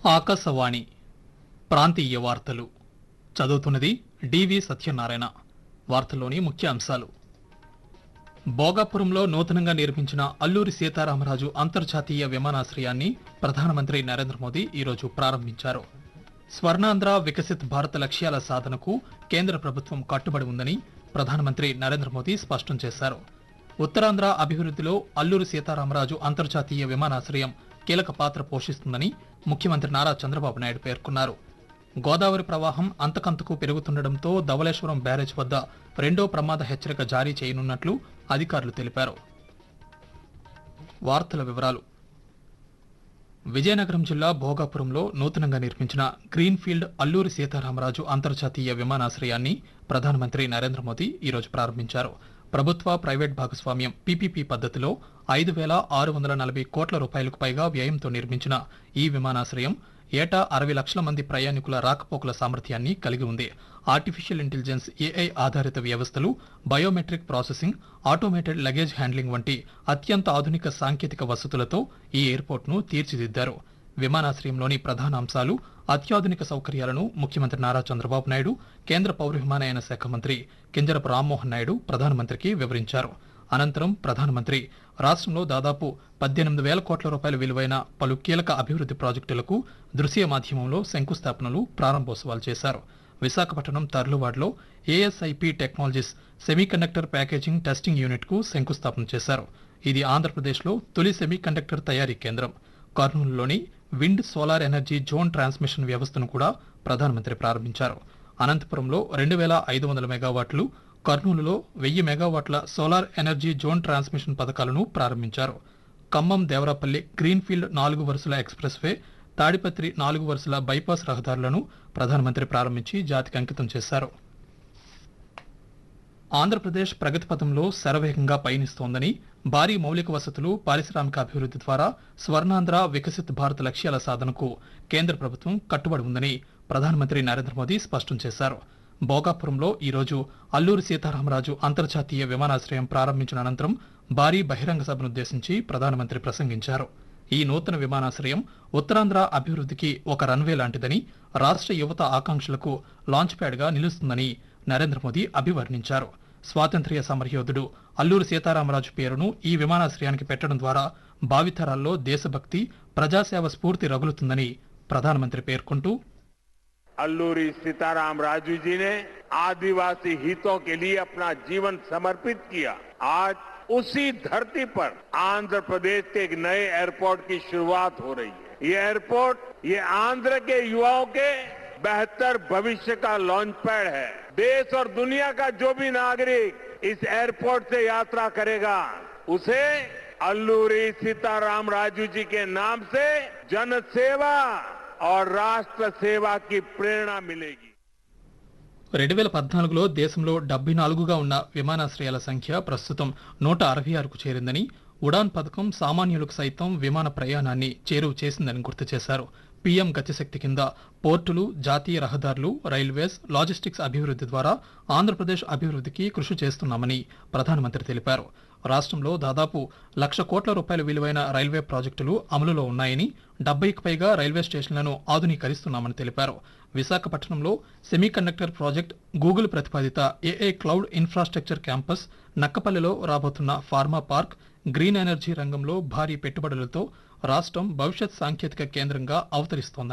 ఆకాశవాణి ప్రాంతీయ వార్తలు చదువుతున్నది డివి సత్యనారాయణ వార్తల్లోని ముఖ్య అంశాలు భోగాపురంలో నూతనంగా నిర్మించిన అల్లూరి సీతారామరాజు అంతర్జాతీయ విమానాశ్రయాన్ని ప్రధానమంత్రి నరేంద్ర మోదీ ఈరోజు ప్రారంభించారు స్వర్ణాంధ్ర వికసిత్ భారత్ లక్ష్యాల సాధనకు కేంద్ర ప్రభుత్వం కట్టుబడి ఉందని ప్రధానమంత్రి నరేంద్ర మోదీ స్పష్టం చేశారు ఉత్తరాంధ్ర అభివృద్ధిలో అల్లూరి సీతారామరాజు అంతర్జాతీయ విమానాశ్రయం కీలక పాత్ర పోషిస్తుందని ముఖ్యమంత్రి నారా చంద్రబాబు నాయుడు పేర్కొన్నారు గోదావరి ప్రవాహం అంతకంతకు పెరుగుతుండటంతో ధవళేశ్వరం బ్యారేజ్ వద్ద రెండో ప్రమాద హెచ్చరిక జారీ చేయనున్నట్లు అధికారులు తెలిపారు వార్తల వివరాలు విజయనగరం జిల్లా భోగాపురంలో నూతనంగా నిర్మించిన గ్రీన్ఫీల్డ్ అల్లూరి సీతారామరాజు అంతర్జాతీయ విమానాశ్రయాన్ని ప్రధానమంత్రి నరేంద్ర మోదీ ఈరోజు ప్రారంభించారు ప్రభుత్వ ప్రైవేట్ భాగస్వామ్యం పీపీపీ పద్ధతిలో ఐదు వేల ఆరు వందల నలభై కోట్ల రూపాయలకు పైగా వ్యయంతో నిర్మించిన ఈ విమానాశ్రయం ఏటా అరవై లక్షల మంది ప్రయాణికుల రాకపోకల సామర్థ్యాన్ని కలిగి ఉంది ఆర్టిఫిషియల్ ఇంటెలిజెన్స్ ఏఐ ఆధారిత వ్యవస్థలు biometric processing automated luggage handling వంటి అత్యంత ఆధునిక సాంకేతిక వసతులతో ఈ ఎయిర్పోర్ట్ను తీర్చిదిద్దారు విమానాశ్రయంలోని ప్రధాన అంశాలు అత్యాధునిక సౌకర్యాలను ముఖ్యమంత్రి నారా చంద్రబాబు నాయుడు కేంద్ర పౌర విమానయాన శాఖ మంత్రి కింజరపు రామ్మోహన్ నాయుడు ప్రధానమంత్రికి వివరించారు అనంతరం ప్రధానమంత్రి రాష్ట్రంలో దాదాపు పద్దెనిమిది వేల కోట్ల రూపాయల విలువైన పలు కీలక అభివృద్ధి ప్రాజెక్టులకు దృశ్య మాధ్యమంలో శంకుస్థాపనలు ప్రారంభోత్సవాలు చేశారు విశాఖపట్నం తర్లువాడలో ASIP technologies semiconductor packaging testing యూనిట్కు శంకుస్థాపన చేశారు ఇది ఆంధ్రప్రదేశ్లో తొలి సెమీకండక్టర్ తయారీ కేంద్రం కర్నూలులోని wind solar energy zone transmission వ్యవస్థను కూడా ప్రధానమంత్రి ప్రారంభించారు అనంతపురంలో రెండు వేల ఐదు వందల మెగావాట్లు కర్నూలులో వెయ్యి మెగావాట్ల సోలార్ ఎనర్జీ జోన్ ట్రాన్స్మిషన్ పథకాలను ప్రారంభించారు ఖమ్మం దేవరాపల్లి గ్రీన్ఫీల్డ్ నాలుగు వరుసల ఎక్స్ప్రెస్ వే తాడిపత్రి నాలుగు వరుసల బైపాస్ రహదారులను ప్రధానమంత్రి ప్రారంభించి జాతికి అంకితం చేశారు ఆంధ్రప్రదేశ్ ప్రగతి పథంలో శరవేగంగా పయనిస్తోందని భారీ మౌలిక వసతులు పారిశ్రామిక అభివృద్ధి ద్వారా స్వర్ణాంధ్ర వికసిత్ భారత్ లక్ష్యాల సాధనకు కేంద్ర ప్రభుత్వం కట్టుబడి ఉందని ప్రధానమంత్రి నరేంద్ర మోదీ స్పష్టం చేశారు భోగాపురంలో ఈరోజు అల్లూరి సీతారామరాజు అంతర్జాతీయ విమానాశ్రయం ప్రారంభించిన అనంతరం భారీ బహిరంగ సభనుద్దేశించి ప్రధానమంత్రి ప్రసంగించారు ఈ నూతన విమానాశ్రయం ఉత్తరాంధ్ర అభివృద్ధికి ఒక రన్వే లాంటిదని రాష్ట్ర యువత ఆకాంక్షలకు లాంచ్ ప్యాడ్గా నిలుస్తుందని నరేంద్ర మోదీ అభివర్ణించారు స్వాతంత్ర్య సమరయోధుడు అల్లూరి సీతారామరాజు పేరును ఈ విమానాశ్రయానికి పెట్టడం ద్వారా భావితరాల్లో దేశభక్తి ప్రజాసేవ స్ఫూర్తి రగులుతుందని ప్రధానమంత్రి పేర్కొంటూ अल्लूरी सीताराम राजू जी ने आदिवासी हितों के लिए अपना जीवन समर्पित किया आज उसी धरती पर आंध्र प्रदेश के एक नए एयरपोर्ट की शुरुआत हो रही है ये एयरपोर्ट ये आंध्र के युवाओं के बेहतर भविष्य का लॉन्च पैड है देश और दुनिया का जो भी नागरिक इस एयरपोर्ट से यात्रा करेगा उसे अल्लूरी सीताराम राजू जी के नाम से जन सेवा और राष्ट्र सेवा की प्रेरणा मिलेगी రెండు వేల పద్నాలుగులో దేశంలో డెబ్బై నాలుగుగా ఉన్న విమానాశ్రయాల సంఖ్య ప్రస్తుతం నూట అరవై ఆరుకు చేరిందని ఉడాన్ పథకం సామాన్యులకు సైతం విమాన ప్రయాణాన్ని చేరువ చేసిందని గుర్తు చేశారు పీఎం గతిశక్తి కింద పోర్టులు జాతీయ రహదారులు రైల్వేస్ లాజిస్టిక్స్ అభివృద్ధి ద్వారా ఆంధ్రప్రదేశ్ అభివృద్ధికి కృషి చేస్తున్నామని ప్రధానమంత్రి తెలిపారు రాష్ట్రంలో దాదాపు లక్ష కోట్ల రూపాయల విలువైన రైల్వే ప్రాజెక్టులు అమలులో ఉన్నాయని డెబ్బైకి పైగా రైల్వే స్టేషన్లను ఆధునీకరిస్తున్నామని తెలిపారు విశాఖపట్నంలో సెమీకండక్టర్ ప్రాజెక్ట్ గూగుల్ ప్రతిపాదిత ఏఐ క్లౌడ్ ఇన్ఫ్రాస్ట్రక్చర్ క్యాంపస్ నక్కపల్లిలో రాబోతున్న ఫార్మా పార్క్ గ్రీన్ ఎనర్జీ రంగంలో భారీ పెట్టుబడులతో రాష్ట్రం భవిష్యత్ సాంకేతిక కేంద్రంగా అవతరిస్తోందన్నారు